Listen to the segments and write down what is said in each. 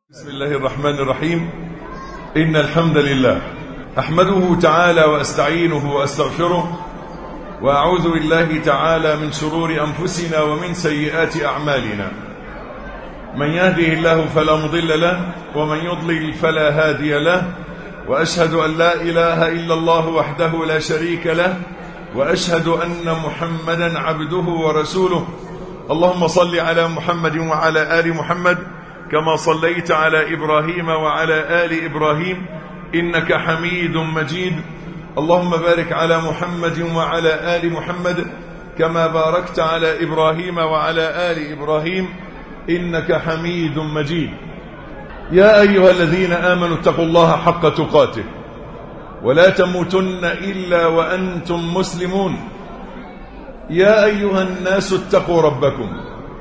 بسم الله الرحمن الرحيم إن الحمد لله أحمده تعالى وأستعينه وأستغفره وأعوذ بالله تعالى من شرور أنفسنا ومن سيئات أعمالنا من يهده الله فلا مضل له ومن يضلل فلا هادي له وأشهد أن لا إله إلا الله وحده لا شريك له وأشهد أن محمدا عبده ورسوله اللهم صل على محمد وعلى آل محمد كما صليت على إبراهيم وعلى آل إبراهيم إنك حميد مجيد اللهم بارك على محمد وعلى آل محمد كما باركت على إبراهيم وعلى آل إبراهيم إنك حميد مجيد يا أيها الذين آمنوا اتقوا الله حق تقاته ولا تموتن إلا وأنتم مسلمون يا أيها الناس اتقوا ربكم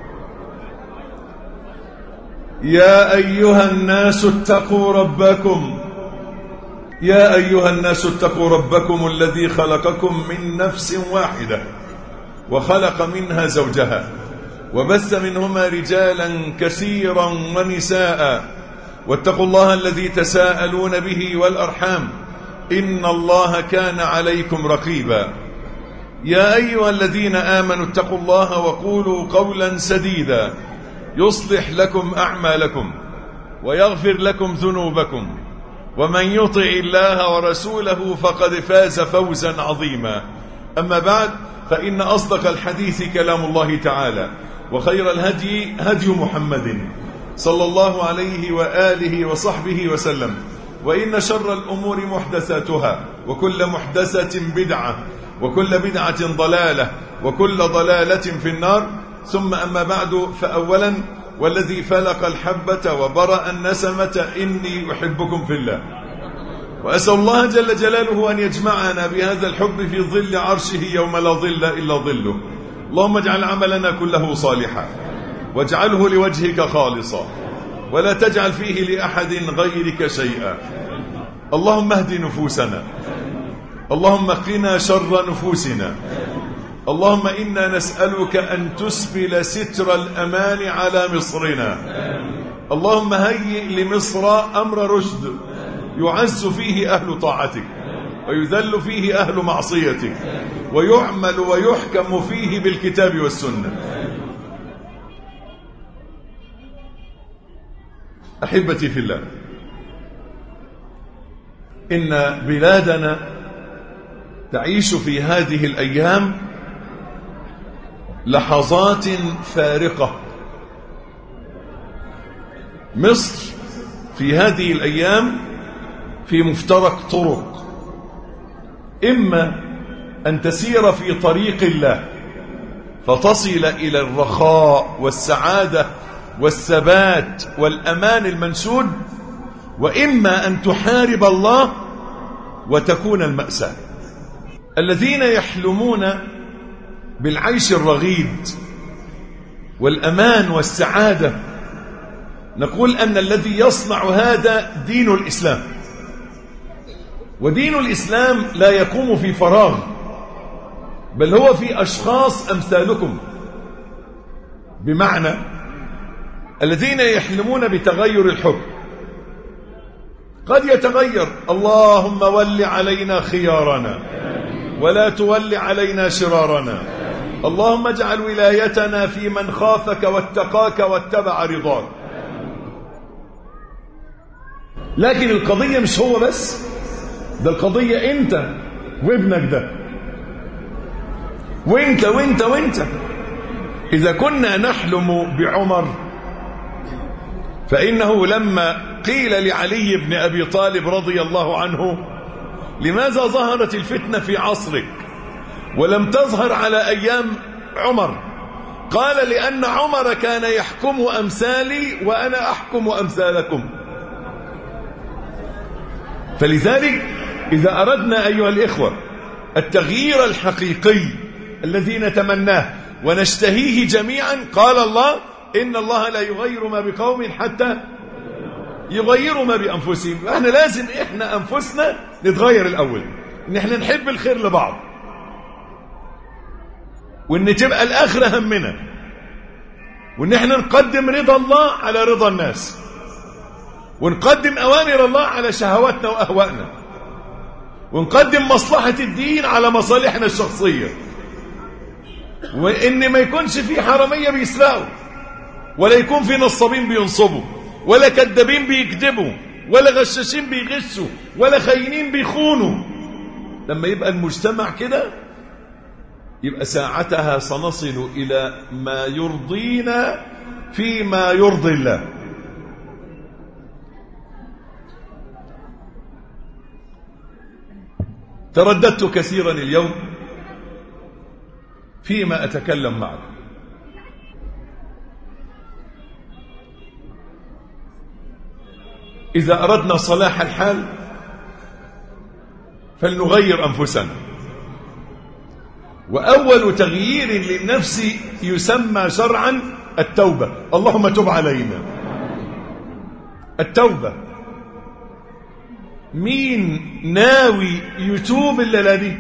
يا أيها الناس اتقوا ربكم يا أيها الناس اتقوا ربكم الذي خلقكم من نفس واحدة وخلق منها زوجها وبث منهما رجالا كثيرا ونساء واتقوا الله الذي تساءلون به والأرحام إن الله كان عليكم رقيبا يا أيها الذين آمنوا اتقوا الله وقولوا قولا سديدا يصلح لكم أعمالكم ويغفر لكم ذنوبكم ومن يطع الله ورسوله فقد فاز فوزا عظيما أما بعد فإن أصدق الحديث كلام الله تعالى وخير الهدي هدي محمد صلى الله عليه وآله وصحبه وسلم وإن شر الأمور محدثاتها وكل محدثة بدعة وكل بدعة ضلالة وكل ضلالة في النار ثم أما بعد فأولا والذي فلق الحبة وبرأ النسمة إني أحبكم في الله وأسأل الله جل جلاله أن يجمعنا بهذا الحب في ظل عرشه يوم لا ظل إلا ظله اللهم اجعل عملنا كله صالحا واجعله لوجهك خالصا ولا تجعل فيه لأحد غيرك شيئا اللهم اهد نفوسنا اللهم قنا شر نفوسنا اللهم إنا نسألك أن تسبل ستر الأمان على مصرنا اللهم هيئ لمصر أمر رشد يعز فيه أهل طاعتك ويذل فيه أهل معصيتك ويعمل ويحكم فيه بالكتاب والسنة أحبتي في الله إن بلادنا تعيش في هذه الأيام لحظات فارقة مصر في هذه الأيام في مفترق طرق إما أن تسير في طريق الله فتصل إلى الرخاء والسعادة والثبات والأمان المنشود وإما أن تحارب الله وتكون المأساة الذين يحلمون بالعيش الرغيد والأمان والسعادة نقول أن الذي يصنع هذا دين الإسلام ودين الإسلام لا يقوم في فراغ بل هو في أشخاص أمثالكم بمعنى الذين يحلمون بتغير الحكم قد يتغير اللهم ول علينا خيارنا ولا تول علينا شرارنا اللهم اجعل ولايتنا في من خافك واتقاك واتبع رضاك لكن القضية مش هو بس ده القضية انت وابنك ده وانت وانت وانت إذا كنا نحلم بعمر فإنه لما قيل لعلي بن أبي طالب رضي الله عنه لماذا ظهرت الفتنة في عصرك ولم تظهر على أيام عمر قال لأن عمر كان يحكم أمثالي وأنا أحكم أمثالكم فلذلك إذا أردنا أيها الإخوة التغيير الحقيقي الذي نتمناه ونشتهيه جميعا قال الله إن الله لا يغير ما بقوم حتى يغيروا ما بأنفسهم احنا لازم احنا أنفسنا نتغير الأول ان احنا نحب الخير لبعض وان تبقى الآخرة همنا وان احنا نقدم رضا الله على رضا الناس ونقدم أوامر الله على شهواتنا وأهوائنا ونقدم مصلحة الدين على مصالحنا الشخصية وإن ما يكونش في حرامية بيسرقوا ولا يكون في نصابين بينصبوا ولا كذابين بيكذبوا ولا غشاشين بيغشوا ولا خاينين بيخونوا لما يبقى المجتمع كده يبقى ساعتها سنصل إلى ما يرضينا فيما يرضي الله ترددت كثيرا اليوم فيما أتكلم معك إذا أردنا صلاح الحال فلنغير أنفسنا وأول تغيير للنفس يسمى شرعا التوبة اللهم تب علينا التوبة مين ناوي يتوب الليلة دي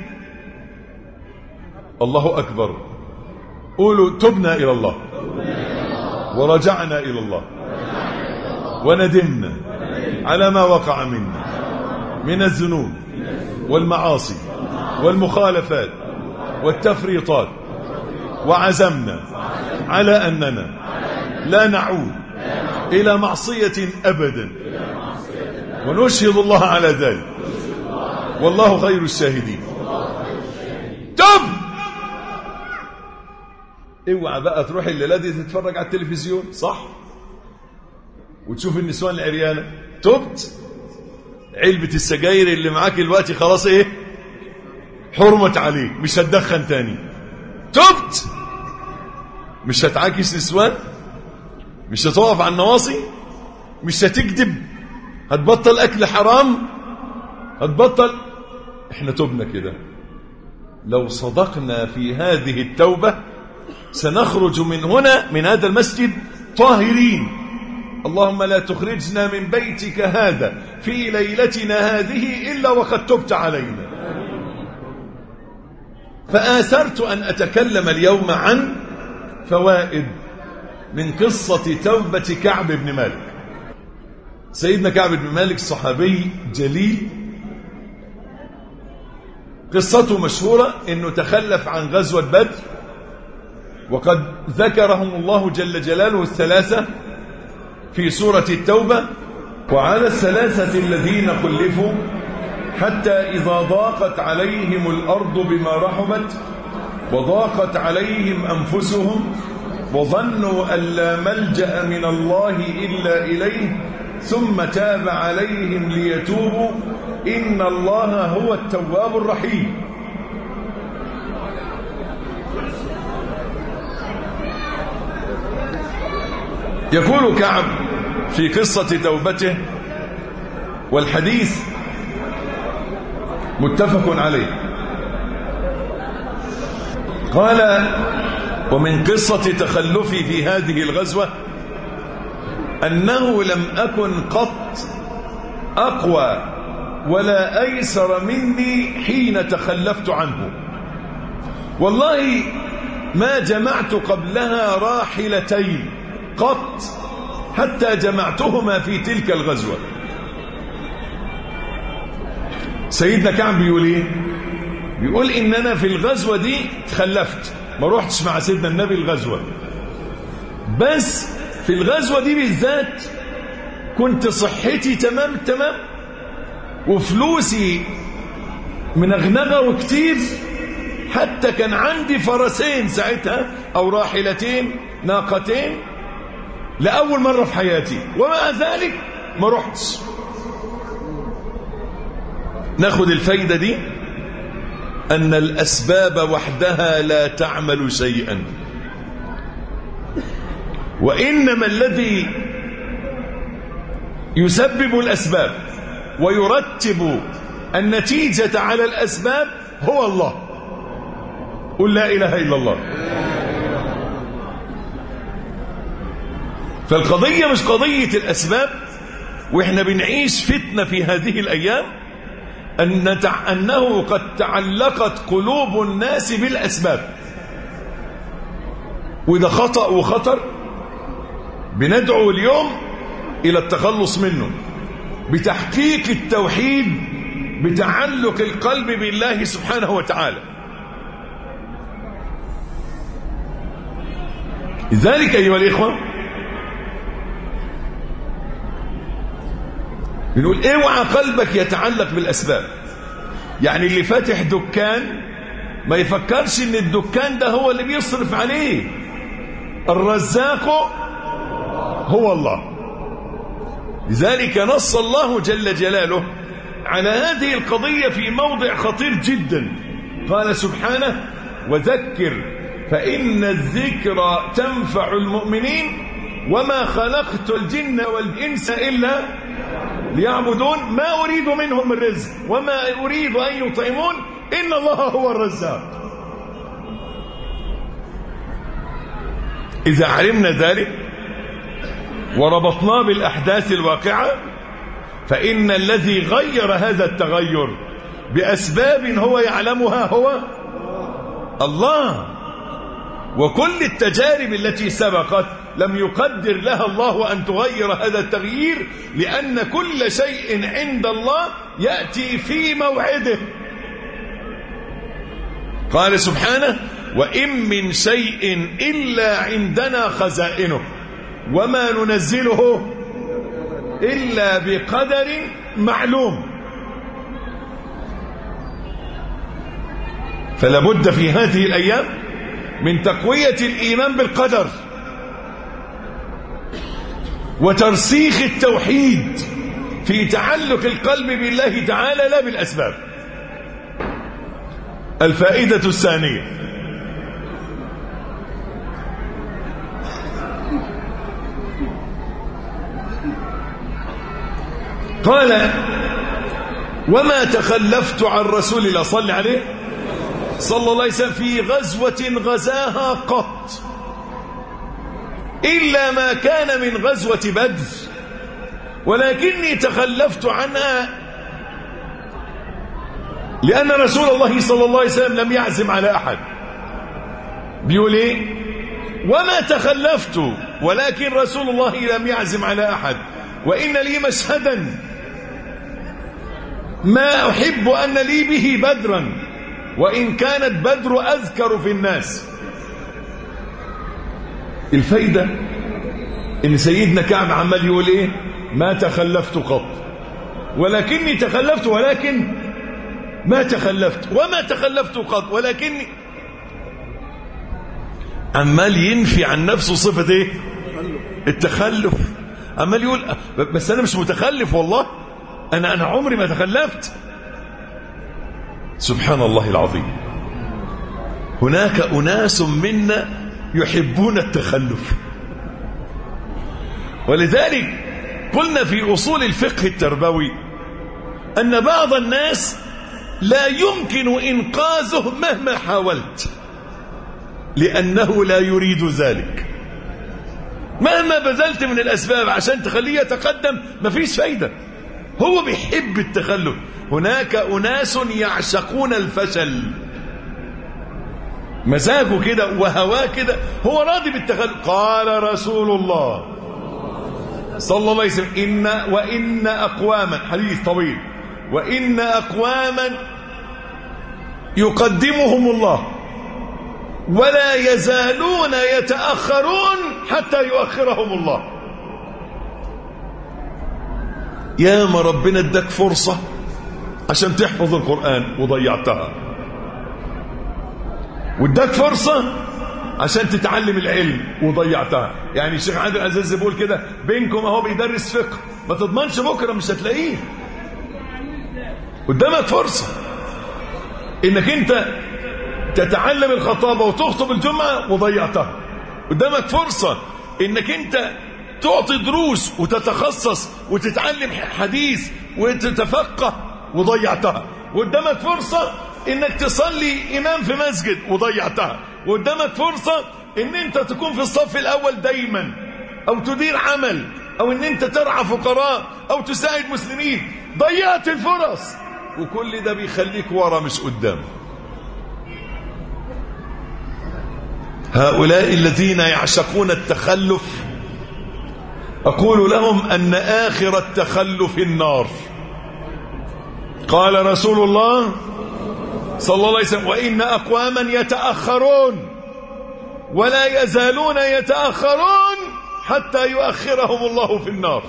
الله أكبر قولوا تبنا إلى الله ورجعنا إلى الله وندمنا على ما وقع منا من الذنوب والمعاصي والمخالفات والتفريطات وعزمنا على أننا لا نعود إلى معصية أبدا ونشهد الله على ذلك والله خير الشاهدين تب اوعى بقى تروح الليله دي تتفرج على التلفزيون صح وتشوف النسوان العريانه تبت علبه السجاير اللي معاك دلوقتي خلاص ايه حرمت عليك مش هتدخن تاني تبت مش هتعاكس نسوان مش هتقف على النواصي مش هتكذب هتبطل اكل حرام هتبطل احنا تبنا كده لو صدقنا في هذه التوبة سنخرج من هنا من هذا المسجد طاهرين اللهم لا تخرجنا من بيتك هذا في ليلتنا هذه إلا وقد تبت علينا فآثرت أن أتكلم اليوم عن فوائد من قصة توبة كعب بن مالك سيدنا كعب بن مالك صحابي جليل قصته مشهورة انه تخلف عن غزوة بدر وقد ذكرهم الله جل جلاله الثلاثة في سورة التوبة وعلى الثلاثة الذين خلفوا حتى إذا ضاقت عليهم الأرض بما رحبت وضاقت عليهم أنفسهم وظنوا أن لا ملجأ من الله إلا إليه ثم تاب عليهم ليتوبوا إن الله هو التواب الرحيم يقول كعب في قصة توبته والحديث متفق عليه قال ومن قصة تخلفي في هذه الغزوة أنه لم أكن قط أقوى ولا أيسر مني حين تخلفت عنه والله ما جمعت قبلها راحلتين قط حتى جمعتهما في تلك الغزوة سيدنا كعب بيقول ايه بيقول ان انا في الغزوة دي تخلفت ما روحتش مع سيدنا النبي الغزوة بس في الغزوة دي بالذات كنت صحتي تمام تمام وفلوسي منغنغة وكتير حتى كان عندي فرسين ساعتها أو راحلتين ناقتين لأول مرة في حياتي ومع ذلك ما رحتش ناخد الفايدة دي أن الأسباب وحدها لا تعمل شيئا وإنما الذي يسبب الأسباب ويرتب النتيجة على الأسباب هو الله قل لا إله إلا الله فالقضية مش قضية الأسباب وإحنا بنعيش فتنة في هذه الأيام أن تع... أنه قد تعلقت قلوب الناس بالأسباب وده خطأ وخطر بندعو اليوم إلى التخلص منه بتحقيق التوحيد بتعلق القلب بالله سبحانه وتعالى لذلك أيها الإخوة بنقول اوعى قلبك يتعلق بالأسباب يعني اللي فاتح دكان ما يفكرش ان الدكان ده هو اللي بيصرف عليه الرزاق هو الله لذلك نص الله جل جلاله على هذه القضية في موضع خطير جدا قال سبحانه وذكر فإن الذكرى تنفع المؤمنين وما خلقت الجن والإنس إلا ليعبدون ما أريد منهم من رزق وما أريد أن يطعمون إن الله هو الرزاق إذا علمنا ذلك وربطناه بالأحداث الواقعة فإن الذي غير هذا التغير بأسباب هو يعلمها هو الله وكل التجارب التي سبقت لم يقدر لها الله أن تغير هذا التغيير لأن كل شيء عند الله يأتي في موعده قال سبحانه وإن من شيء إلا عندنا خزائنه وما ننزله إلا بقدر معلوم فلا بد في هذه الأيام من تقوية الإيمان بالقدر وترسيخ التوحيد في تعلق القلب بالله تعالى لا بالأسباب الفائدة الثانية قال وما تخلفت عن رسول الله صلى عليه صلى الله عليه وسلم في غزوة غزاها قط إلا ما كان من غزوة بدر ولكني تخلفت عنها لأن رسول الله صلى الله عليه وسلم لم يعزم على أحد بيقول إيه وما تخلفت ولكن رسول الله لم يعزم على أحد وإن لي مشهدا ما أحب أن لي به بدرا وإن كانت بدر أذكر في الناس الفايدة إن سيدنا كعب عمال يقول إيه ما تخلفت قط ولكني تخلفت ولكن ما تخلفت وما تخلفت قط ولكني عمال ينفي عن نفسه صفة إيه التخلف عمال يقول بس أنا مش متخلف والله أنا أنا عمري ما تخلفت سبحان الله العظيم هناك أناس منا يحبون التخلف ولذلك قلنا في أصول الفقه التربوي أن بعض الناس لا يمكن إنقاذه مهما حاولت لأنه لا يريد ذلك مهما بذلت من الأسباب عشان تخليه يتقدم مفيش فايدة هو بيحب التخلف هناك أناس يعشقون الفشل مزاجه كده وهواه كده هو راضي بالتخلف قال رسول الله صلى الله عليه وسلم إن وإن أقواما حديث طويل وإن أقواما يقدمهم الله ولا يزالون يتأخرون حتى يؤخرهم الله يا ما ربنا اداك فرصة عشان تحفظ القرآن وضيعتها واداك فرصة عشان تتعلم العلم وضيعتها يعني الشيخ عادل عزيز بيقول كده بينكم اهو بيدرس فقه ما تضمنش بكره مش هتلاقيه قدامك فرصة انك انت تتعلم الخطابة وتخطب الجمعة وضيعتها قدامك فرصة انك انت تعطي دروس وتتخصص وتتعلم حديث وتتفقه وضيعتها وقدامك فرصة انك تصلي امام في مسجد وضيعتها وقدامك فرصة ان انت تكون في الصف الاول دايما او تدير عمل او ان انت ترعى فقراء او تساعد مسلمين ضيعت الفرص وكل ده بيخليك ورا مش قدام هؤلاء الذين يعشقون التخلف أقول لهم أن آخر التخلف النار قال رسول الله صلى الله عليه وسلم وإن أقواما يتأخرون ولا يزالون يتأخرون حتى يؤخرهم الله في النار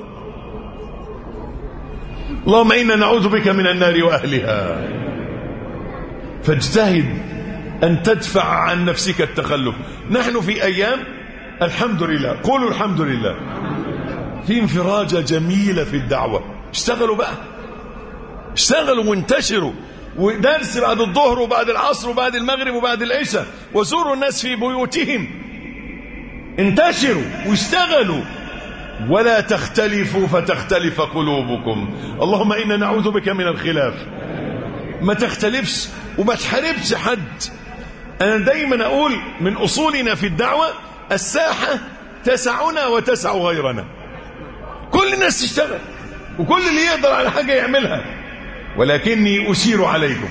اللهم إنا نعوذ بك من النار وأهلها فاجتهد أن تدفع عن نفسك التخلف نحن في أيام الحمد لله قولوا الحمد لله في انفراجة جميلة في الدعوة اشتغلوا بقى اشتغلوا وانتشروا ودرس بعد الظهر وبعد العصر وبعد المغرب وبعد العشاء وزوروا الناس في بيوتهم انتشروا واشتغلوا ولا تختلفوا فتختلف قلوبكم اللهم إنا نعوذ بك من الخلاف ما تختلفش وما تحاربش حد أنا دايما أقول من أصولنا في الدعوة الساحة تسعنا وتسع غيرنا كل الناس تشتغل وكل اللي يقدر على حاجة يعملها ولكني أشير عليكم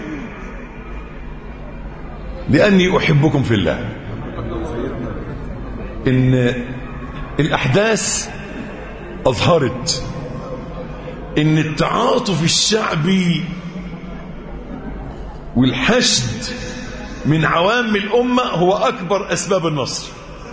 لأني أحبكم في الله إن الأحداث أظهرت إن التعاطف الشعبي والحشد من عوام الأمة هو أكبر أسباب النصر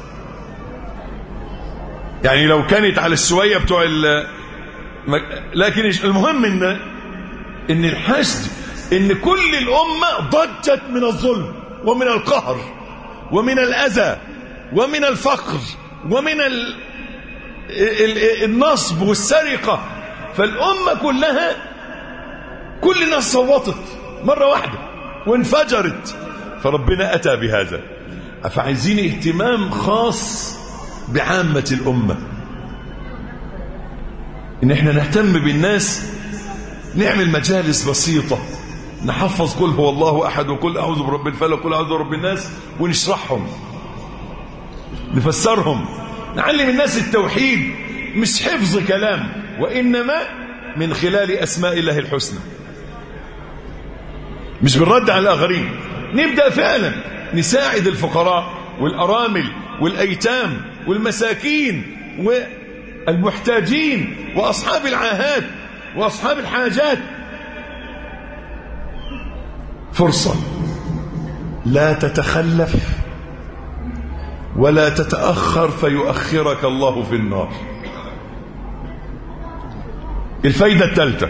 يعني لو كانت على السوية بتوع ال لكن المهم إن إن الحشد إن كل الأمة ضجت من الظلم ومن القهر ومن الأذى ومن الفقر ومن ال... ال... النصب والسرقة فالأمة كلها كل الناس صوتت مرة واحدة وانفجرت فربنا أتى بهذا فعايزين اهتمام خاص بعامة الأمة إن احنا نهتم بالناس نعمل مجالس بسيطة نحفظ قل هو الله أحد وقل أعوذ برب الفلق وقل أعوذ برب الناس ونشرحهم نفسرهم نعلم الناس التوحيد مش حفظ كلام وإنما من خلال أسماء الله الحسنى مش بالرد على الآخرين نبدأ فعلا نساعد الفقراء والأرامل والأيتام والمساكين والمحتاجين وأصحاب العاهات وأصحاب الحاجات فرصة لا تتخلف ولا تتأخر فيؤخرك الله في النار الفايدة الثالثة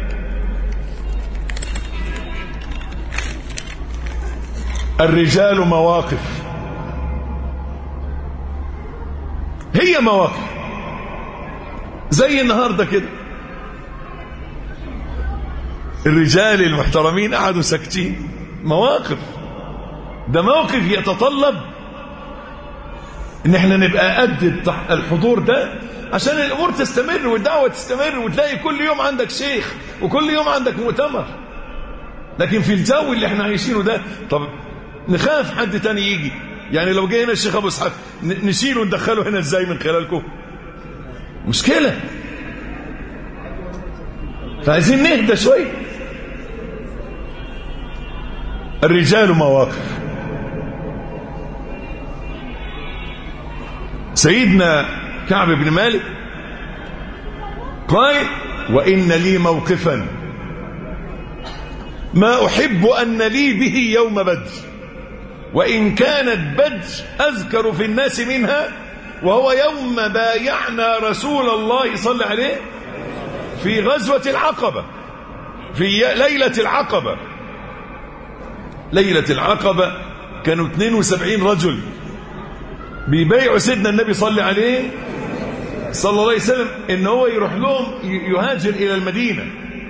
الرجال مواقف هي مواقف زي النهاردة كده الرجال المحترمين قعدوا ساكتين مواقف ده موقف يتطلب ان احنا نبقى قد الحضور ده عشان الامور تستمر والدعوه تستمر وتلاقي كل يوم عندك شيخ وكل يوم عندك مؤتمر لكن في الجو اللي احنا عايشينه ده طب نخاف حد تاني يجي يعني لو جه هنا الشيخ ابو اسحاق نشيله وندخله هنا ازاي من خلالكم مشكله فعايزين نهدى شويه الرجال مواقف سيدنا كعب بن مالك قال وإن لي موقفا ما أحب أن لي به يوم بدر وإن كانت بدر أذكر في الناس منها وهو يوم بايعنا رسول الله صلى عليه في غزوة العقبة في ليلة العقبة ليلة العقبة كانوا 72 رجل بيبايعوا سيدنا النبي صلى عليه صلى الله عليه وسلم ان هو يروح لهم يهاجر الى المدينة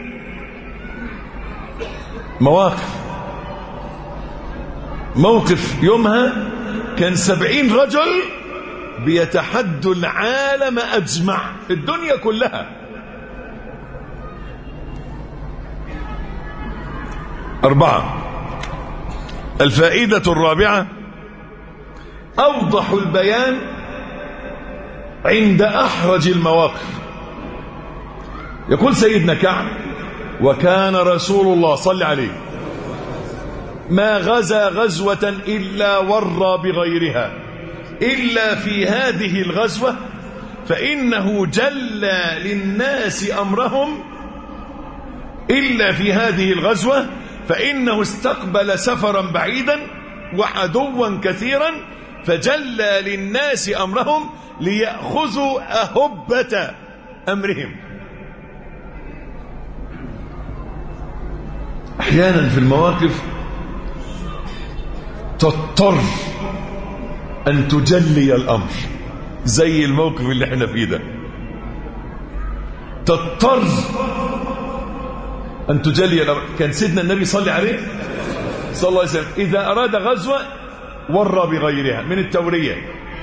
مواقف موقف يومها كان سبعين رجل بيتحدوا العالم أجمع الدنيا كلها أربعة الفائدة الرابعة أوضح البيان عند أحرج المواقف يقول سيدنا كعب وكان رسول الله صلى عليه ما غزا غزوة إلا ورى بغيرها إلا في هذه الغزوة فإنه جلى للناس أمرهم إلا في هذه الغزوة فإنه استقبل سفرا بعيدا وعدوا كثيرا فجلى للناس أمرهم ليأخذوا أهبة أمرهم أحيانا في المواقف تضطر أن تجلي الأمر زي الموقف اللي احنا فيه ده تضطر أن تجلي الأمر كان سيدنا النبي صلى عليه صلى الله عليه وسلم إذا أراد غزوة ورى بغيرها من التورية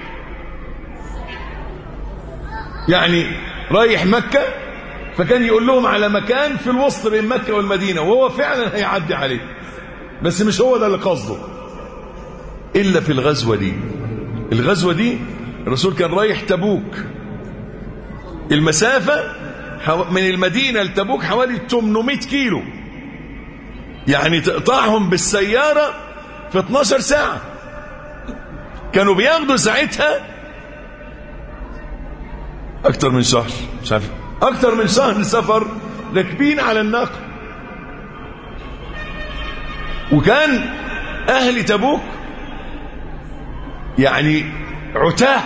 يعني رايح مكة فكان يقول لهم على مكان في الوسط بين مكة والمدينة وهو فعلا هيعدي عليه بس مش هو ده اللي قصده إلا في الغزوة دي الغزوة دي الرسول كان رايح تبوك المسافة من المدينة لتبوك حوالي 800 كيلو يعني تقطعهم بالسيارة في 12 ساعة كانوا بياخدوا ساعتها أكتر من شهر مش عارف أكتر من شهر سفر راكبين على الناقة وكان أهل تبوك يعني عتاه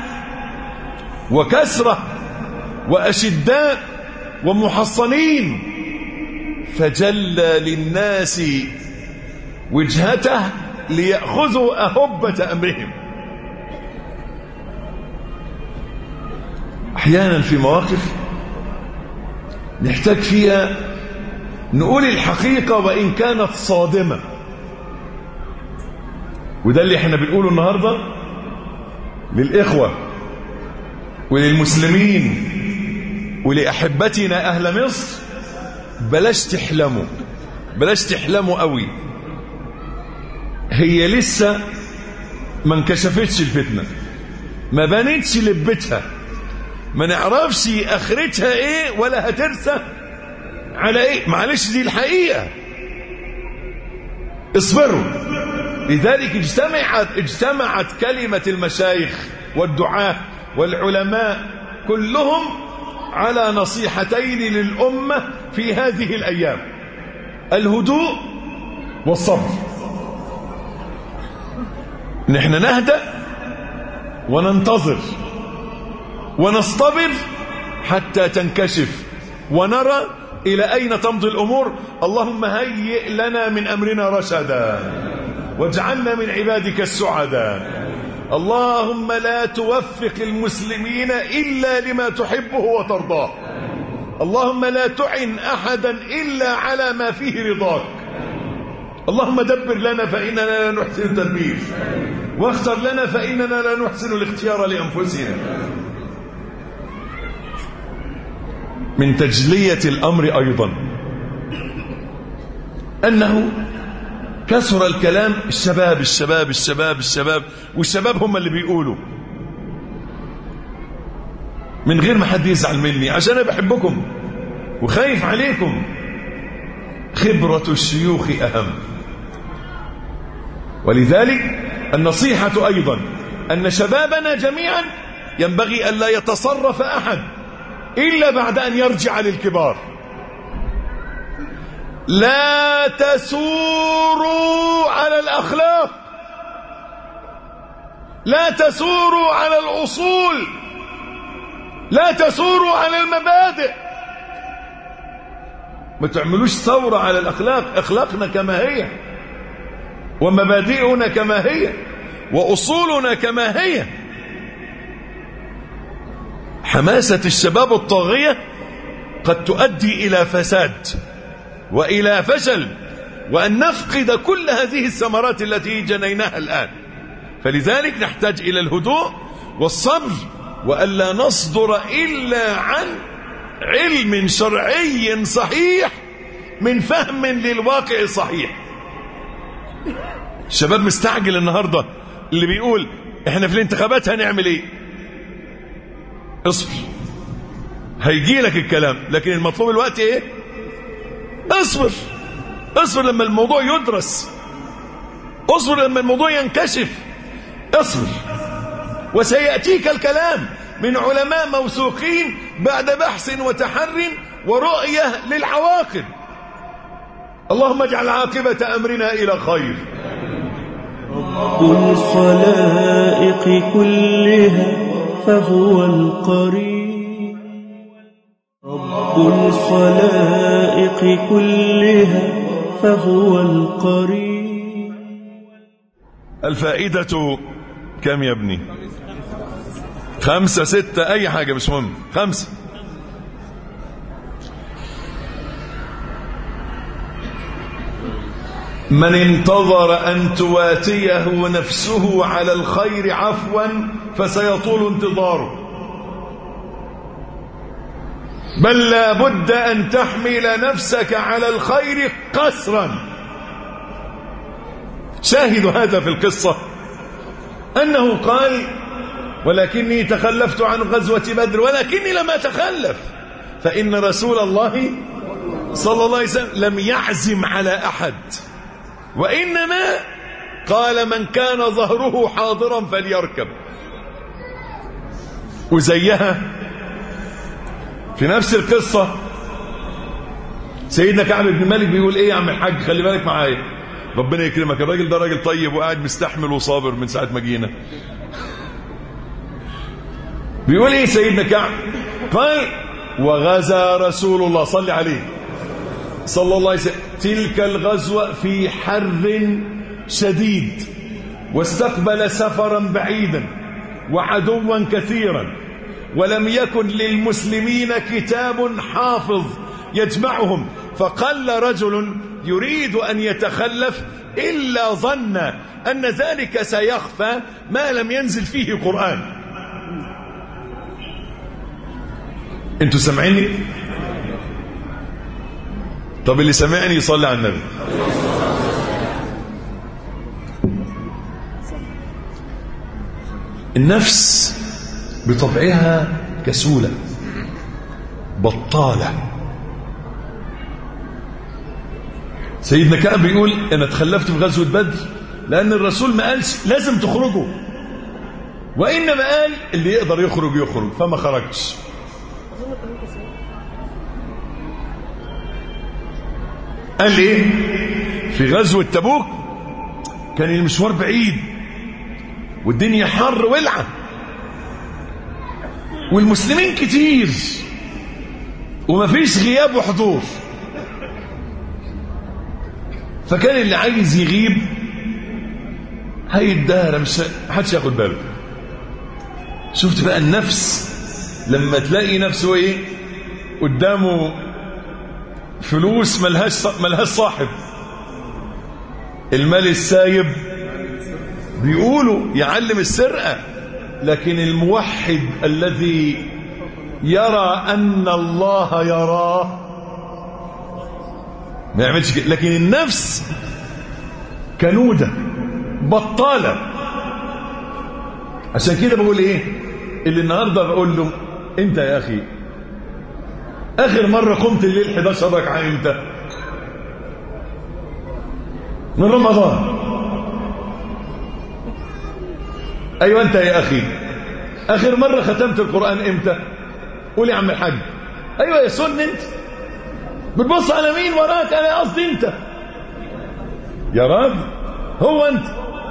وكسرة وأشداء ومحصنين فجلى للناس وجهته ليأخذوا أهبة أمرهم أحيانا في مواقف نحتاج فيها نقول الحقيقة وإن كانت صادمة وده اللي احنا بنقوله النهاردة للإخوة وللمسلمين ولأحبتنا أهل مصر بلاش تحلموا بلاش تحلموا قوي هي لسه ما انكشفتش الفتنة ما بانتش لبتها ما نعرفش اخرتها ايه ولا هترسى على ايه معلش دي الحقيقة اصبروا لذلك اجتمعت اجتمعت كلمة المشايخ والدعاة والعلماء كلهم على نصيحتين للأمة في هذه الأيام الهدوء والصبر نحن نهدأ وننتظر ونصطبر حتى تنكشف ونرى إلى أين تمضي الأمور اللهم هيئ لنا من أمرنا رشدا واجعلنا من عبادك السعداء اللهم لا توفق المسلمين إلا لما تحبه وترضاه اللهم لا تعن أحدا إلا على ما فيه رضاك اللهم دبر لنا فإننا لا نحسن التدبير واختر لنا فإننا لا نحسن الاختيار لأنفسنا من تجلية الأمر أيضا أنه كثر الكلام الشباب الشباب الشباب الشباب والشباب هم اللي بيقولوا من غير ما حد يزعل مني عشان أنا بحبكم وخايف عليكم خبرة الشيوخ أهم ولذلك النصيحة أيضا أن شبابنا جميعا ينبغي أن لا يتصرف أحد إلا بعد أن يرجع للكبار لا تسوروا على الأخلاق لا تسوروا على الأصول لا تسوروا على المبادئ ما تعملوش ثورة على الأخلاق أخلاقنا كما هي ومبادئنا كما هي وأصولنا كما هي حماسة الشباب الطاغية قد تؤدي إلى فساد وإلى فشل وأن نفقد كل هذه الثمرات التي جنيناها الآن فلذلك نحتاج إلى الهدوء والصبر وألا نصدر إلا عن علم شرعي صحيح من فهم للواقع صحيح الشباب مستعجل النهاردة اللي بيقول احنا في الانتخابات هنعمل ايه اصبر هيجي لك الكلام لكن المطلوب الوقت ايه اصبر اصبر لما الموضوع يدرس اصبر لما الموضوع ينكشف اصبر وسيأتيك الكلام من علماء موثوقين بعد بحث وتحر ورؤية للعواقب اللهم اجعل عاقبة أمرنا إلى خير رب الخلائق كلها فهو القريب رب الخلائق كلها فهو القريب الفائدة كم يا ابني خمسة ستة أي حاجة مش مهم خمسة من انتظر أن تواتيه نفسه على الخير عفوا فسيطول انتظاره بل لا بد أن تحمل نفسك على الخير قسرا شاهد هذا في القصة أنه قال ولكني تخلفت عن غزوة بدر ولكني لم أتخلف فإن رسول الله صلى الله عليه وسلم لم يعزم على أحد وإنما قال من كان ظهره حاضرا فليركب وزيها في نفس القصة سيدنا كعب بن مالك بيقول ايه يا عم الحاج خلي بالك معايا ربنا يكرمك الراجل ده راجل طيب وقاعد مستحمل وصابر من ساعة ما جينا بيقول ايه سيدنا كعب قال وغزا رسول الله صلى عليه صلى الله عليه وسلم تلك الغزوة في حر شديد واستقبل سفرا بعيدا وعدوا كثيرا ولم يكن للمسلمين كتاب حافظ يجمعهم فقل رجل يريد أن يتخلف إلا ظن أن ذلك سيخفى ما لم ينزل فيه قرآن انتوا سامعيني طب اللي سمعني يصلي على النبي النفس بطبعها كسولة بطالة سيدنا كعب بيقول انا تخلفت في غزوة بدر لان الرسول ما قالش لازم تخرجوا وانما قال اللي يقدر يخرج يخرج فما خرجش قال ايه في غزوة تبوك كان المشوار بعيد والدنيا حر ولعة والمسلمين كتير ومفيش غياب وحضور فكان اللي عايز يغيب هيتدارى مش محدش ياخد باله شفت بقى النفس لما تلاقي نفسه ايه قدامه فلوس ملهاش ملهاش صاحب المال السايب بيقولوا يعلم السرقة لكن الموحد الذي يرى أن الله يراه ما يعملش كده لكن النفس كنودة بطالة عشان كده بقول ايه اللي النهاردة بقول له انت يا اخي اخر مرة قمت الليل 11 ركعة امتى من رمضان ايوه انت يا اخي اخر مرة ختمت القرآن امتى قول يا عم الحاج ايوه يا سن انت بتبص على مين وراك انا قصدي انت يا راجل هو انت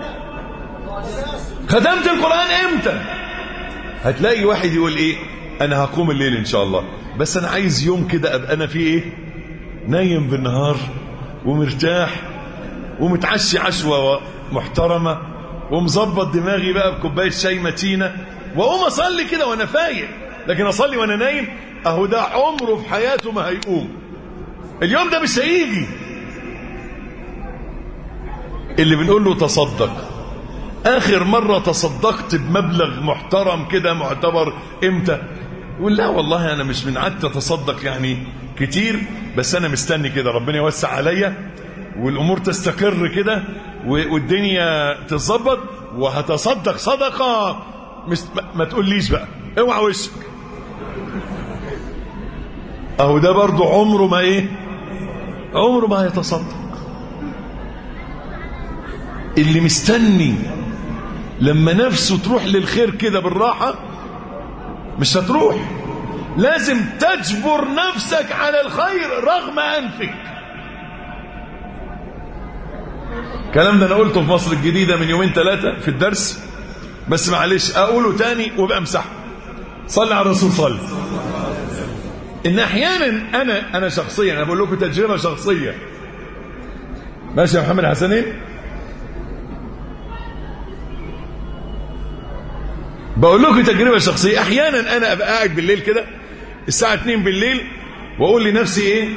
ختمت القرآن امتى هتلاقي واحد يقول ايه انا هقوم الليل ان شاء الله بس انا عايز يوم كده ابقى انا فيه ايه نايم بالنهار ومرتاح ومتعشي عشوة محترمة ومظبط دماغي بقى بكوباية شاي متينة واقوم اصلي كده وانا فايق لكن اصلي وانا نايم اهو ده عمره في حياته ما هيقوم اليوم ده مش هيجي اللي بنقول له تصدق اخر مرة تصدقت بمبلغ محترم كده معتبر امتى يقول لا والله انا مش من عادتي اتصدق يعني كتير بس انا مستني كده ربنا يوسع عليا والامور تستقر كده والدنيا تتظبط وهتصدق صدقة مش ما تقوليش بقى اوعى وشك اهو ده برضو عمره ما ايه عمره ما هيتصدق اللي مستني لما نفسه تروح للخير كده بالراحة مش هتروح لازم تجبر نفسك على الخير رغم أنفك الكلام ده أنا قلته في مصر الجديدة من يومين ثلاثة في الدرس بس معلش أقوله تاني وابقى امسحه صلي على الرسول صلي إن أحيانا أنا أنا شخصيا أنا بقول لكم تجربة شخصية ماشي يا محمد حسنين بقول لكم تجربة شخصية أحيانا أنا أبقى قاعد بالليل كده الساعة 2 بالليل وأقول لنفسي إيه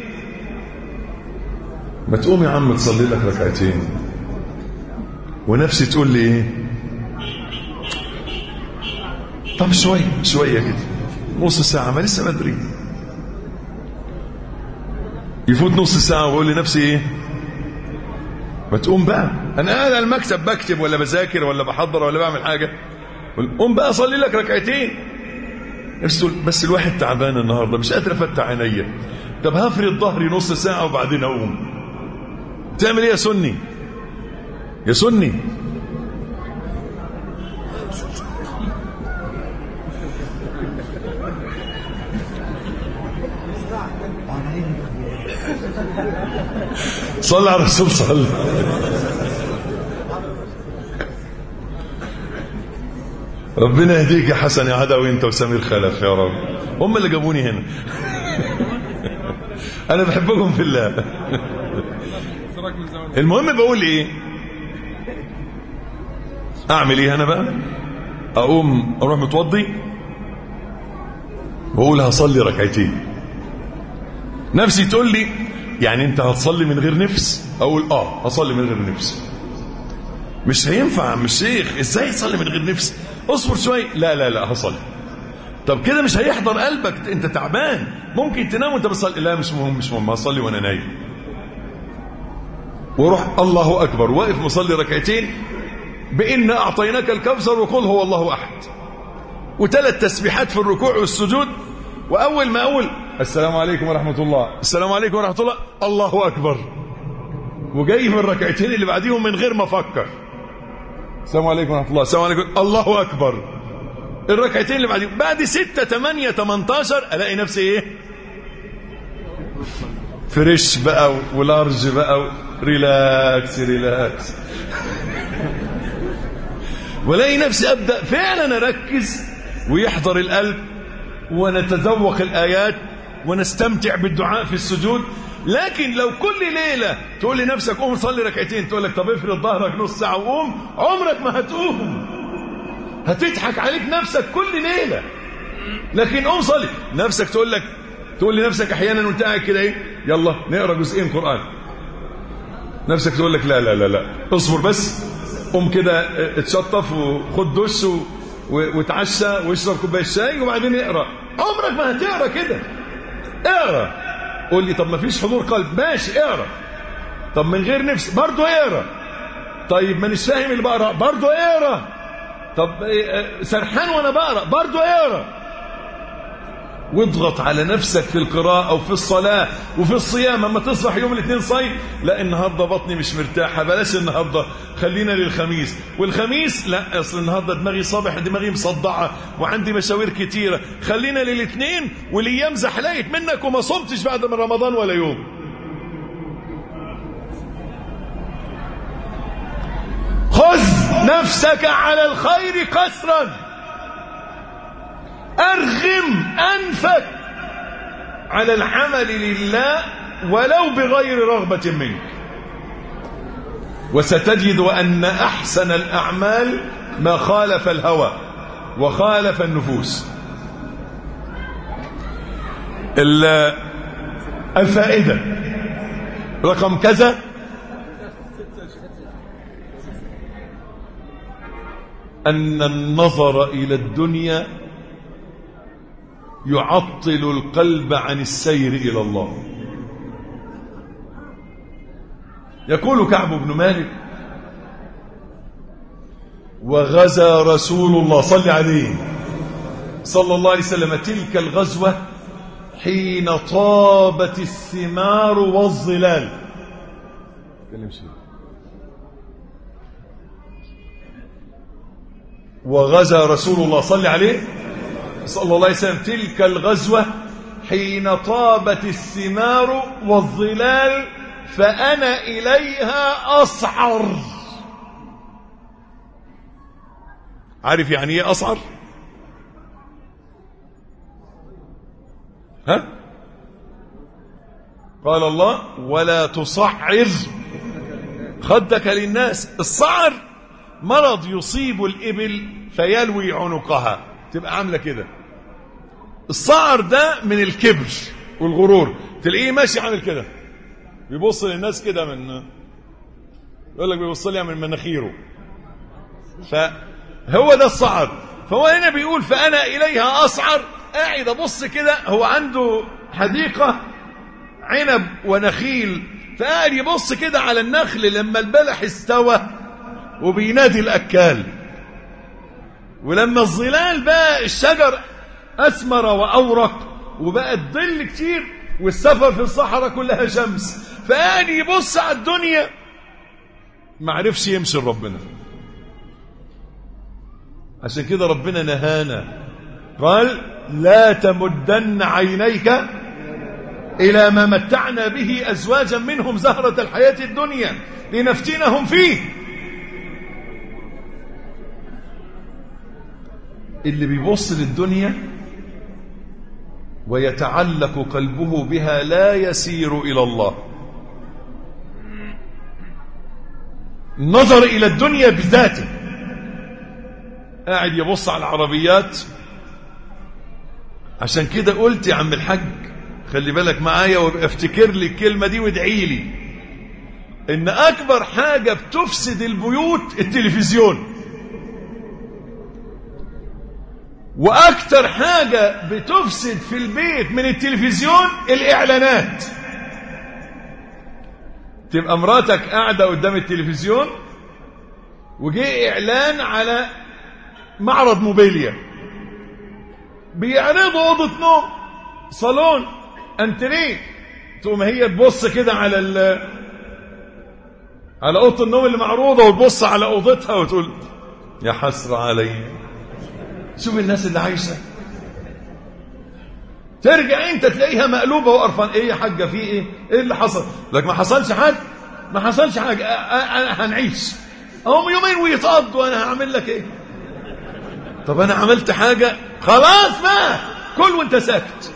ما تقوم يا عم تصلي لك ركعتين ونفسي تقول لي إيه طب شوية شوية كده نص ساعة ما لسه بدري يفوت نص ساعة وأقول لنفسي إيه ما تقوم بقى أنا قاعد على المكتب بكتب ولا بذاكر ولا بحضر ولا بعمل حاجة قوم بقى صلي لك ركعتين بس الواحد تعبان النهارده مش قادر افتح عينيا طب هفرد ظهري نص ساعه وبعدين اقوم تعمل ايه يا سني يا سني صلى على الرسول صلى ربنا يهديك يا حسن يا عدوي انت وسمير خلف يا رب هم اللي جابوني هنا انا بحبكم في الله المهم بقول ايه اعمل ايه انا بقى اقوم اروح متوضي واقول هصلي ركعتين نفسي تقول لي يعني انت هتصلي من غير نفس اقول اه هصلي من غير نفس مش هينفع مش شيخ ازاي تصلي من غير نفس اصبر شوي لا لا لا هصلي طب كده مش هيحضر قلبك انت تعبان ممكن تنام وانت بتصلي لا مش مهم مش مهم هصلي وانا نايم وروح الله اكبر واقف مصلي ركعتين بان اعطيناك الكوثر وقل هو الله احد وثلاث تسبيحات في الركوع والسجود واول ما اقول السلام عليكم ورحمه الله السلام عليكم ورحمه الله الله اكبر وجاي في الركعتين اللي بعديهم من غير ما افكر السلام عليكم ورحمه الله السلام عليكم الله اكبر الركعتين اللي بعديهم بعد 6 8 18 الاقي نفسي ايه فريش بقى ولارج بقى ريلاكس ريلاكس والاقي نفسي ابدا فعلا اركز ويحضر القلب ونتذوق الايات ونستمتع بالدعاء في السجود لكن لو كل ليله تقول لنفسك قوم صلي ركعتين تقول لك طب افرض ظهرك نص ساعه وقوم عمرك ما هتقوم هتضحك عليك نفسك كل ليله لكن قوم صلي نفسك تقول لك تقول لنفسك احيانا وانت قاعد كده ايه يلا نقرا جزئين قران نفسك تقول لك لا لا لا لا اصبر بس قوم كده اتشطف وخد دش و... وتعشى واشرب كوبايه شاي وبعدين اقرا عمرك ما هتقرا كده اقرا قول لي طب ما فيش حضور قلب ماشي اقرا طب من غير نفس برضه اقرا طيب مانيش فاهم اللي بقرا برضه اقرا طب سرحان وانا بقرا برضه اقرا واضغط على نفسك في القراءة أو في الصلاة وفي الصيام أما تصبح يوم الاثنين صيف لا النهاردة بطني مش مرتاحة بلاش النهاردة خلينا للخميس والخميس لا أصل النهاردة دماغي صابح دماغي مصدعة وعندي مشاوير كتيرة خلينا للاثنين والأيام زحلقت منك وما صمتش بعد من رمضان ولا يوم خذ نفسك على الخير قسرا أرغم أنفك على العمل لله ولو بغير رغبة منك وستجد أن أحسن الأعمال ما خالف الهوى وخالف النفوس الفائدة رقم كذا أن النظر إلى الدنيا يعطل القلب عن السير إلى الله يقول كعب بن مالك وغزا رسول الله صلى عليه صلى الله عليه وسلم تلك الغزوة حين طابت الثمار والظلال وغزا رسول الله صلى عليه صلى الله عليه وسلم تلك الغزوة حين طابت الثمار والظلال فأنا إليها أصعر عارف يعني ايه أصعر ها قال الله ولا تصعر خدك للناس الصعر مرض يصيب الإبل فيلوي عنقها تبقى عاملة كده الصعر ده من الكبر والغرور تلاقيه ماشي عامل كده بيبص للناس كده من يقول لك بيبص لي من مناخيره فهو ده الصعر فهو هنا بيقول فأنا إليها أصعر قاعد أبص كده هو عنده حديقة عنب ونخيل فقاعد يبص كده على النخل لما البلح استوى وبينادي الأكال ولما الظلال بقى الشجر أثمر وأورق وبقى الظل كتير والسفر في الصحراء كلها شمس فقاعد يبص على الدنيا ما عرفش يمشي لربنا عشان كده ربنا نهانا قال لا تمدن عينيك إلى ما متعنا به أزواجا منهم زهرة الحياة الدنيا لنفتنهم فيه اللي بيبص للدنيا ويتعلق قلبه بها لا يسير إلى الله نظر إلى الدنيا بذاته قاعد يبص على العربيات عشان كده قلت يا عم الحاج خلي بالك معايا وابقى افتكر لي الكلمة دي وادعي لي ان اكبر حاجة بتفسد البيوت التلفزيون واكتر حاجة بتفسد في البيت من التلفزيون الاعلانات تبقى مراتك قاعدة قدام التلفزيون وجي اعلان على معرض موبيليا بيعرضوا اوضه نوم صالون انتريه تقوم هي تبص كده على ال على اوضه النوم اللي معروضه وتبص على اوضتها وتقول يا حسره علي شوف الناس اللي عايشه ترجع انت تلاقيها مقلوبه وقرفان ايه يا حاجه في ايه ايه اللي حصل لك ما حصلش حاجه ما حصلش حاجه أنا هنعيش هم يومين ويتقضوا انا هعمل لك ايه طب انا عملت حاجة خلاص بقى كل وانت ساكت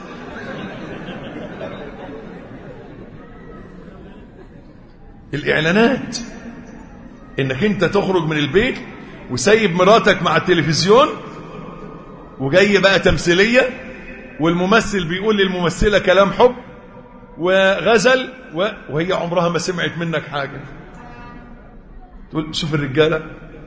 الاعلانات انك انت تخرج من البيت وسايب مراتك مع التلفزيون وجاي بقى تمثيلية والممثل بيقول للممثلة كلام حب وغزل وهي عمرها ما سمعت منك حاجة تقول شوف الرجالة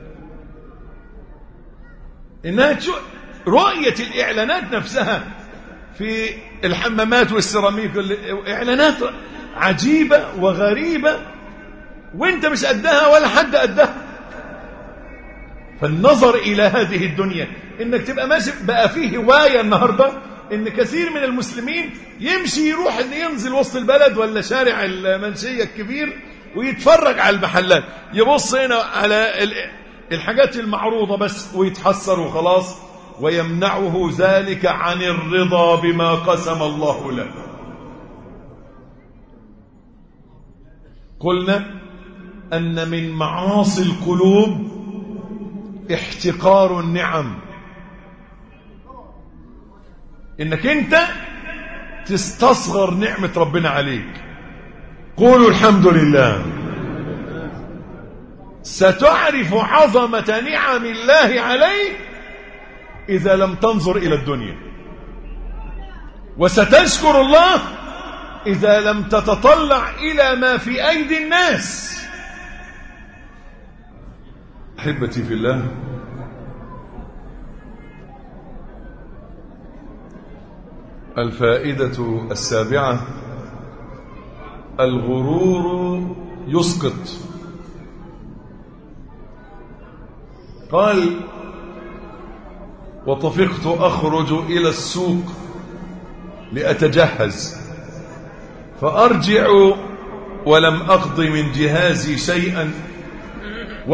انها تشوف رؤية الاعلانات نفسها في الحمامات والسيراميك اعلانات عجيبة وغريبة وانت مش قدها ولا حد قدها فالنظر الى هذه الدنيا انك تبقى ماشي بقى فيه هواية النهاردة ان كثير من المسلمين يمشي يروح ان ينزل وسط البلد ولا شارع المنشية الكبير ويتفرج على المحلات يبص هنا على الحاجات المعروضة بس ويتحسر وخلاص ويمنعه ذلك عن الرضا بما قسم الله له قلنا أن من معاصي القلوب احتقار النعم انك انت تستصغر نعمة ربنا عليك قولوا الحمد لله ستعرف عظمة نعم الله عليك إذا لم تنظر إلى الدنيا وستشكر الله إذا لم تتطلع إلى ما في أيدي الناس أحبتي في الله الفائدة السابعة الغرور يسقط قال وطفقت أخرج إلى السوق لأتجهز فأرجع ولم أقض من جهازي شيئا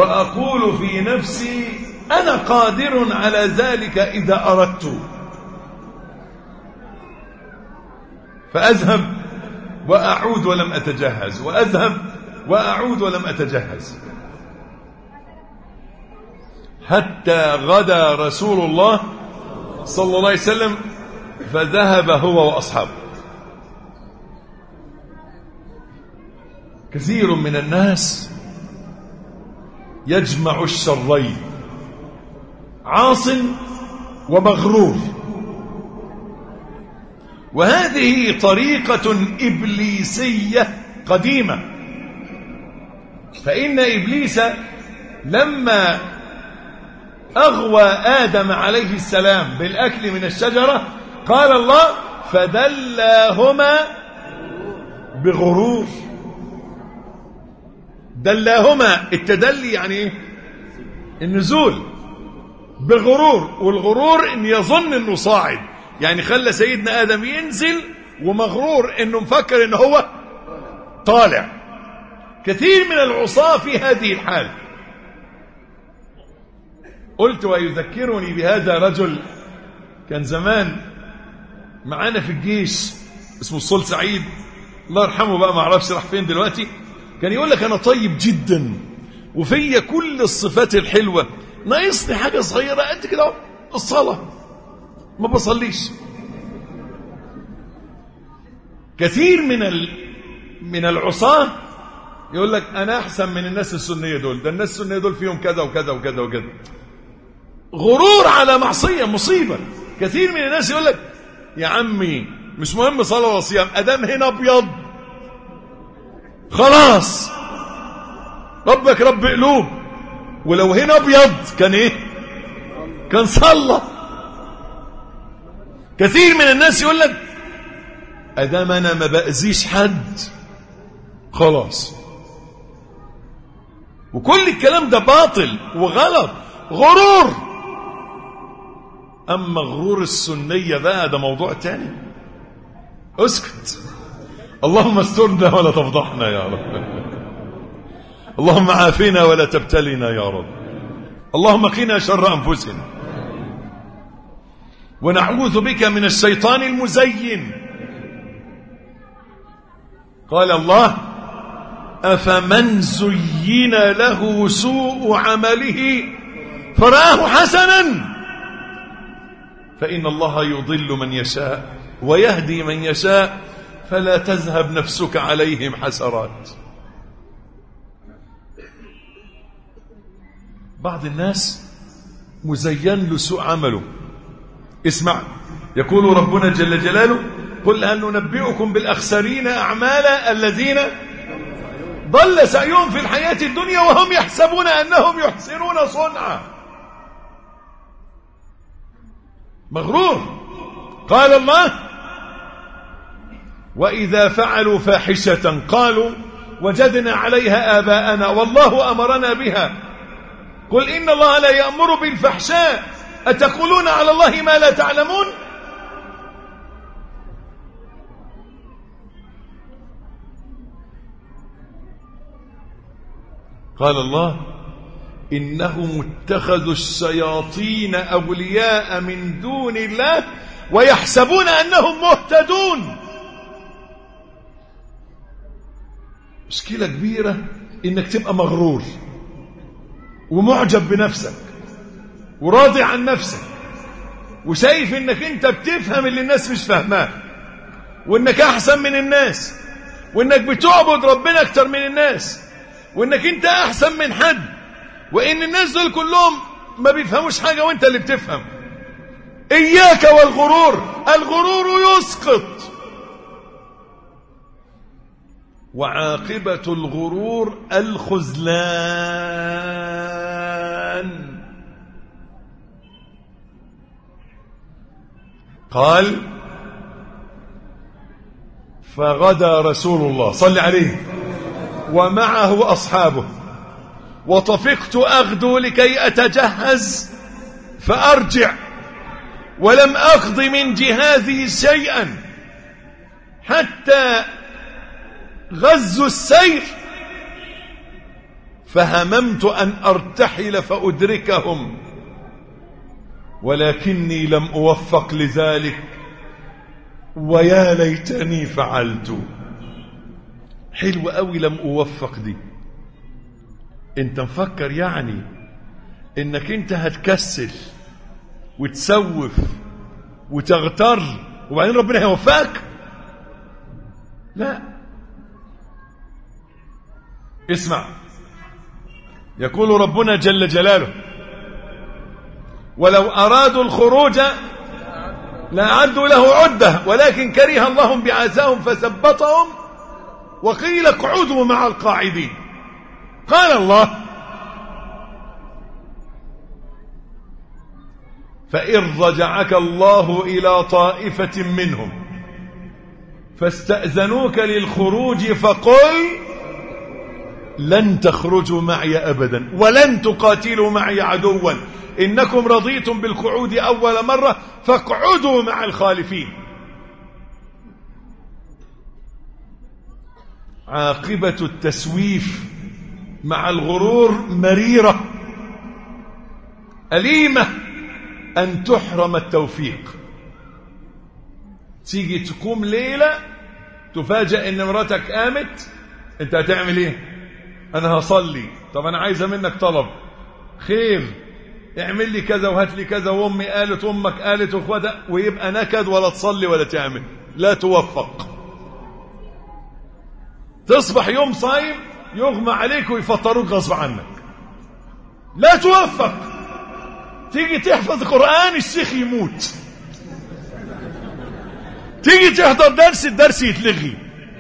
وأقول في نفسي أنا قادر على ذلك إذا أردت فأذهب وأعود ولم أتجهز وأذهب وأعود ولم أتجهز حتى غدا رسول الله صلى الله عليه وسلم فذهب هو وأصحابه كثير من الناس يجمع الشرين عاص ومغرور وهذه طريقة إبليسية قديمة فإن إبليس لما أغوى آدم عليه السلام بالأكل من الشجرة قال الله فدلاهما بغرور دلاهما التدلي يعني ايه النزول بغرور والغرور ان يظن انه صاعد يعني خلى سيدنا ادم ينزل ومغرور انه مفكر ان هو طالع كثير من العصاة في هذه الحال قلت ويذكرني بهذا رجل كان زمان معانا في الجيش اسمه الصول سعيد الله يرحمه بقى ما اعرفش راح فين دلوقتي كان يقول لك انا طيب جدا وفيا كل الصفات الحلوه ناقصني حاجه صغيره قد كده الصلاه ما بصليش كثير من ال... من العصاه يقول لك انا احسن من الناس السنيه دول ده الناس السنيه دول فيهم كذا وكذا وكذا وكذا غرور على معصيه مصيبه كثير من الناس يقول لك يا عمي مش مهم صلاه وصيام ادام هنا ابيض خلاص ربك رب قلوب ولو هنا ابيض كان ايه كان صلى كثير من الناس يقول لك ادام انا ما باذيش حد خلاص وكل الكلام ده باطل وغلط غرور اما غرور السنيه بقى ده موضوع تاني اسكت اللهم استرنا ولا تفضحنا يا رب اللهم عافنا ولا تبتلنا يا رب اللهم قنا شر انفسنا ونعوذ بك من الشيطان المزين قال الله افمن زين له سوء عمله فراه حسنا فان الله يضل من يشاء ويهدي من يشاء فلا تذهب نفسك عليهم حسرات بعض الناس مزين له سوء عمله اسمع يقول ربنا جل جلاله قل هل ننبئكم بالأخسرين أعمالا الذين ضل سعيهم في الحياة الدنيا وهم يحسبون أنهم يحسنون صنعا مغرور قال الله وإذا فعلوا فاحشة قالوا وجدنا عليها آباءنا والله أمرنا بها قل إن الله لا يأمر بالفحشاء أتقولون على الله ما لا تعلمون قال الله إنهم اتخذوا الشياطين أولياء من دون الله ويحسبون أنهم مهتدون مشكلة كبيرة إنك تبقى مغرور ومعجب بنفسك وراضي عن نفسك وشايف انك انت بتفهم اللي الناس مش فاهماه وانك احسن من الناس وانك بتعبد ربنا اكتر من الناس وانك انت احسن من حد وان الناس دول كلهم ما بيفهموش حاجة وانت اللي بتفهم اياك والغرور الغرور يسقط وعاقبة الغرور الخذلان قال فغدا رسول الله صل عليه ومعه أصحابه وطفقت أغدو لكي أتجهز فأرجع ولم أقض من جهازي شيئا حتى غزوا السير فهممت أن أرتحل فأدركهم ولكني لم أوفق لذلك ويا ليتني فعلت حلو قوي لم أوفق دي انت مفكر يعني انك انت هتكسل وتسوف وتغتر وبعدين ربنا هيوفقك لا اسمع يقول ربنا جل جلاله ولو أرادوا الخروج لأعدوا له عدة ولكن كره الله بعثاهم فثبطهم وقيل اقعدوا مع القاعدين قال الله فإن رجعك الله إلى طائفة منهم فاستأذنوك للخروج فقل لن تخرجوا معي أبدا ولن تقاتلوا معي عدوا إنكم رضيتم بالقعود أول مرة فاقعدوا مع الخالفين عاقبة التسويف مع الغرور مريرة أليمة أن تحرم التوفيق تيجي تقوم ليلة تفاجأ ان مراتك قامت انت هتعمل ايه انا هصلي طب انا عايزة منك طلب خير اعمل لي كذا وهات لي كذا وامي قالت وامك قالت واخواتها ويبقى نكد ولا تصلي ولا تعمل لا توفق تصبح يوم صايم يغمى عليك ويفطروك غصب عنك لا توفق تيجي تحفظ قرآن الشيخ يموت تيجي تحضر درس الدرس يتلغي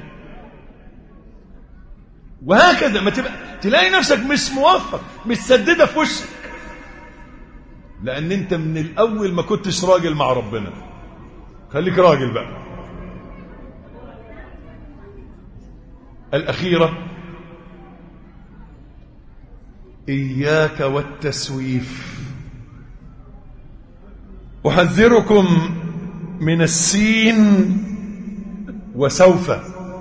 وهكذا ما تبقى تلاقي نفسك مش موفق مش سددة في وشك لأن أنت من الأول ما كنتش راجل مع ربنا خليك راجل بقى الأخيرة إياك والتسويف أحذركم من السين وسوف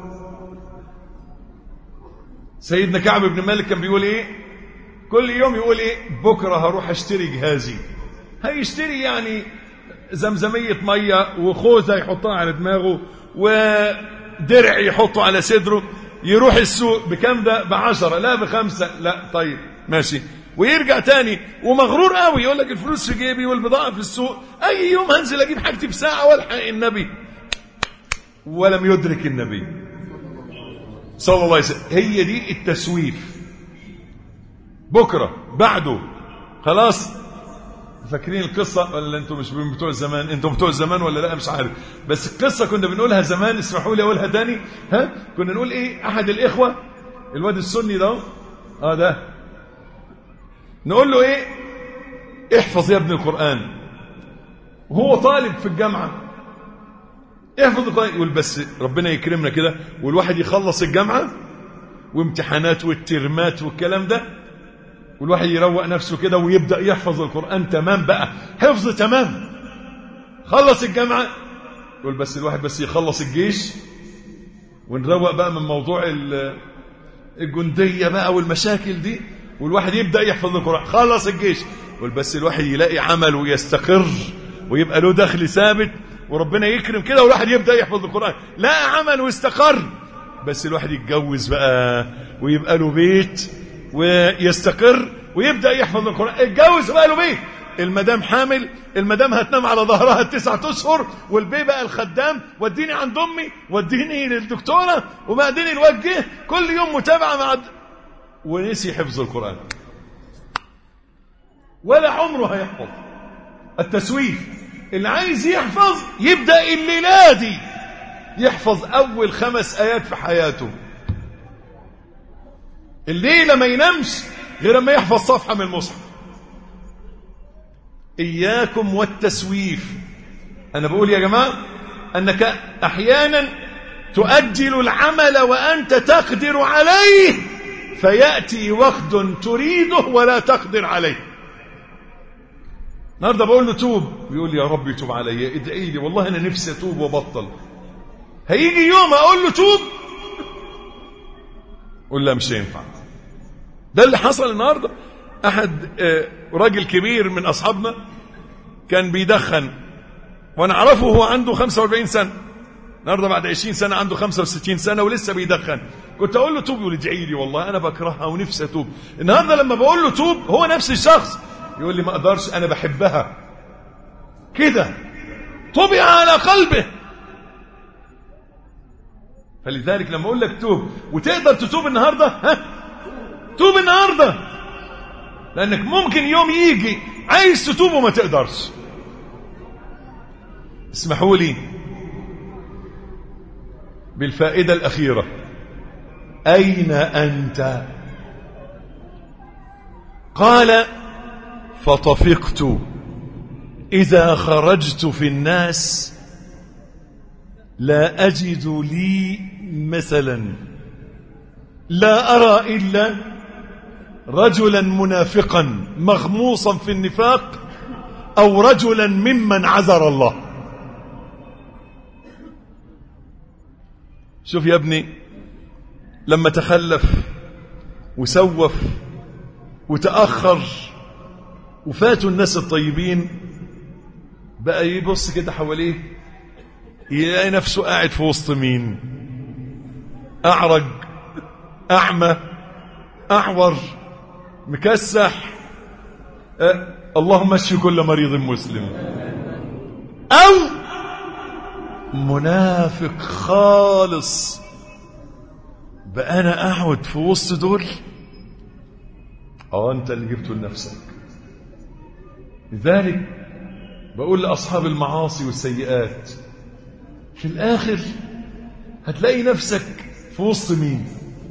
سيدنا كعب بن مالك كان بيقول ايه كل يوم يقول ايه بكرة هروح اشتري جهازي هيشتري يعني زمزمية مية وخوذة يحطها على دماغه ودرع يحطه على صدره يروح السوق بكم ده بعشرة لا بخمسة لا طيب ماشي ويرجع تاني ومغرور قوي يقول لك الفلوس في جيبي والبضاعة في السوق اي يوم هنزل اجيب حاجتي في ساعة والحق النبي ولم يدرك النبي صلى الله عليه وسلم هي دي التسويف بكرة بعده خلاص فاكرين القصة ولا انتم مش من بتوع الزمان انتم بتوع الزمان ولا لا مش عارف بس القصة كنا بنقولها زمان اسمحوا لي اقولها تاني ها كنا نقول ايه احد الاخوة الواد السني ده اه ده نقول له ايه احفظ يا ابن القرآن وهو طالب في الجامعة احفظ القرآن يقول بس ربنا يكرمنا كده والواحد يخلص الجامعة وامتحانات والترمات والكلام ده والواحد يروق نفسه كده ويبدأ يحفظ القرآن تمام بقى حفظ تمام خلص الجامعة يقول بس الواحد بس يخلص الجيش ونروق بقى من موضوع الجندية بقى والمشاكل دي والواحد يبدأ يحفظ القرآن خلص الجيش يقول بس الواحد يلاقي عمل ويستقر ويبقى له دخل ثابت وربنا يكرم كده والواحد يبدأ يحفظ القرآن لا عمل واستقر بس الواحد يتجوز بقى ويبقى له بيت ويستقر ويبدأ يحفظ القرآن اتجوز بقى له بيت المدام حامل المدام هتنام على ظهرها التسعة اشهر والبي بقى الخدام وديني عند امي وديني للدكتورة وبعدين الوجه كل يوم متابعة مع ونسي حفظ القرآن ولا عمره هيحفظ التسويف اللي عايز يحفظ يبدأ الليلة دي يحفظ أول خمس آيات في حياته الليلة ما ينامش غير ما يحفظ صفحة من المصحف إياكم والتسويف أنا بقول يا جماعة أنك أحيانا تؤجل العمل وأنت تقدر عليه فيأتي وقت تريده ولا تقدر عليه النهارده بقول له توب بيقول لي يا رب يتوب عليا ادعي لي والله انا نفسي اتوب وابطل هيجي يوم اقول له توب قول لا مش هينفع ده اللي حصل النهارده احد راجل كبير من اصحابنا كان بيدخن وانا اعرفه هو عنده 45 سنه النهارده بعد 20 سنه عنده 65 سنه ولسه بيدخن كنت اقول له توب يقول ادعي لي والله انا بكرهها ونفسي اتوب النهارده لما بقول له توب هو نفس الشخص يقول لي ما اقدرش انا بحبها كده طبع على قلبه فلذلك لما اقول لك توب وتقدر تتوب النهارده ها توب النهارده لانك ممكن يوم يجي عايز تتوب وما تقدرش اسمحوا لي بالفائدة الأخيرة أين أنت قال فطفقت إذا خرجت في الناس لا أجد لي مثلا لا أرى إلا رجلا منافقا مغموصا في النفاق أو رجلا ممن عذر الله شوف يا ابني لما تخلف وسوف وتأخر وفاتوا الناس الطيبين بقى يبص كده حواليه يلاقي نفسه قاعد في وسط مين أعرج أعمى أعور مكسح أه اللهم اشف كل مريض مسلم أو منافق خالص بقى أنا أقعد في وسط دول اه أنت اللي جبته لنفسك لذلك بقول لأصحاب المعاصي والسيئات في الآخر هتلاقي نفسك في وسط مين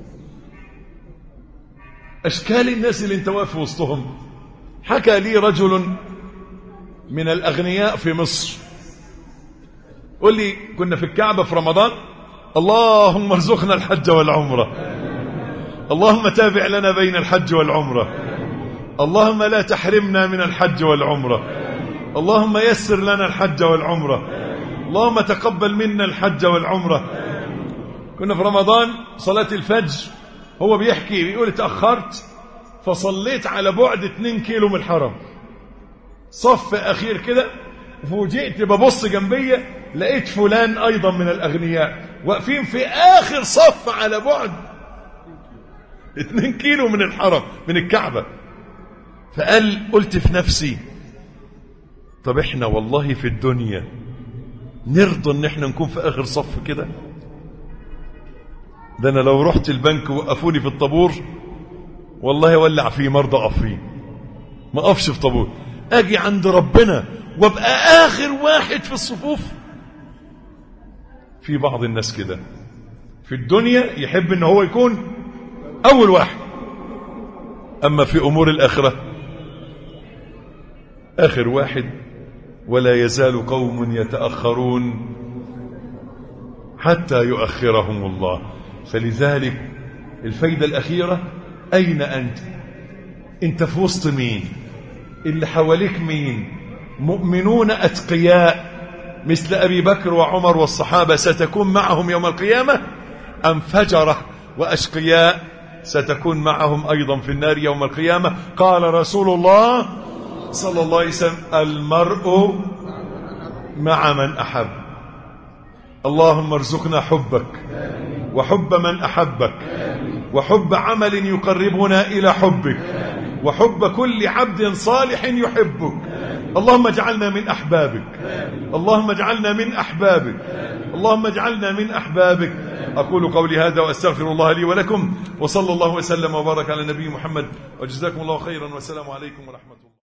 أشكال الناس اللي انت واقف وسطهم حكى لي رجل من الأغنياء في مصر قل لي كنا في الكعبة في رمضان اللهم ارزقنا الحج والعمرة اللهم تابع لنا بين الحج والعمرة اللهم لا تحرمنا من الحج والعمرة اللهم يسر لنا الحج والعمرة اللهم تقبل منا الحج والعمرة كنا في رمضان صلاة الفجر هو بيحكي بيقول اتأخرت فصليت على بعد 2 كيلو من الحرم صف أخير كده فوجئت ببص جنبية لقيت فلان أيضا من الأغنياء واقفين في آخر صف على بعد 2 كيلو من الحرم من الكعبة فقال قلت في نفسي طب احنا والله في الدنيا نرضى ان احنا نكون في اخر صف كده ده انا لو رحت البنك وقفوني في الطابور والله ولع فيه مرضى اقف فيه ما اقفش في طابور اجي عند ربنا وابقى اخر واحد في الصفوف في بعض الناس كده في الدنيا يحب ان هو يكون اول واحد اما في امور الاخره اخر واحد ولا يزال قوم يتاخرون حتى يؤخرهم الله فلذلك الفايده الاخيره اين انت انت في وسط مين اللي حواليك مين مؤمنون اتقياء مثل ابي بكر وعمر والصحابه ستكون معهم يوم القيامه ام فجره واشقياء ستكون معهم ايضا في النار يوم القيامه قال رسول الله صلى الله عليه وسلم المرء مع من احب اللهم ارزقنا حبك وحب من احبك وحب عمل يقربنا الى حبك وحب كل عبد صالح يحبك اللهم اجعلنا من احبابك اللهم اجعلنا من احبابك اللهم اجعلنا من احبابك اقول قولي هذا واستغفر الله لي ولكم وصلى الله وسلم وبارك على النبي محمد وجزاكم الله خيرا والسلام عليكم ورحمه الله